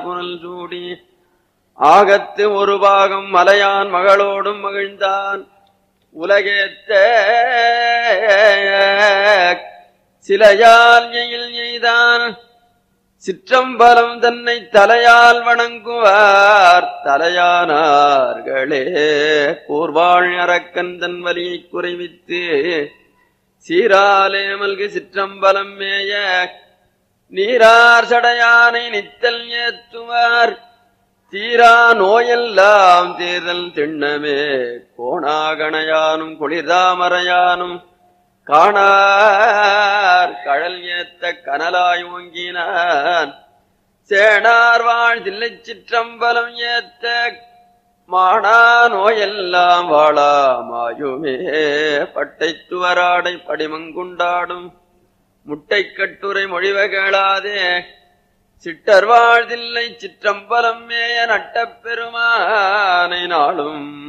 மலர் புனல் சூடி ஆகத்து ஒரு பாகம் மலையான் மகளோடும் மகிழ்ந்தான் உலகேத்த சிலையால் எயில் எய்தான் சிற்றம்பலம் தன்னை தலையால் வணங்குவார் தலையானார்களே கூர்வாழ் அரக்கன் தன் வலியை குறைவித்து சீராலே மல்கு சிற்றம்பலம் மேய நீரார் சடையானை நித்தல் ஏத்துவார் தீரா நோயெல்லாம் தேர்தல் திண்ணமே கோணாகணையானும் குளிர்தாமரையானும் காணார் கழல் ஏத்த கனலாய் ஓங்கினான் சேனார் வாழ் தில்லை சிற்றம்பலம் ஏத்த மானா நோயெல்லாம் வாழாமாயுமே பட்டை துவராடை படிமங்குண்டாடும் முட்டை கட்டுரை மொழிவ கேளாதே சிட்டர் வாழ்தில்லை சிற்றம்பலம் மேய நட்டப் பெருமானை நாளும்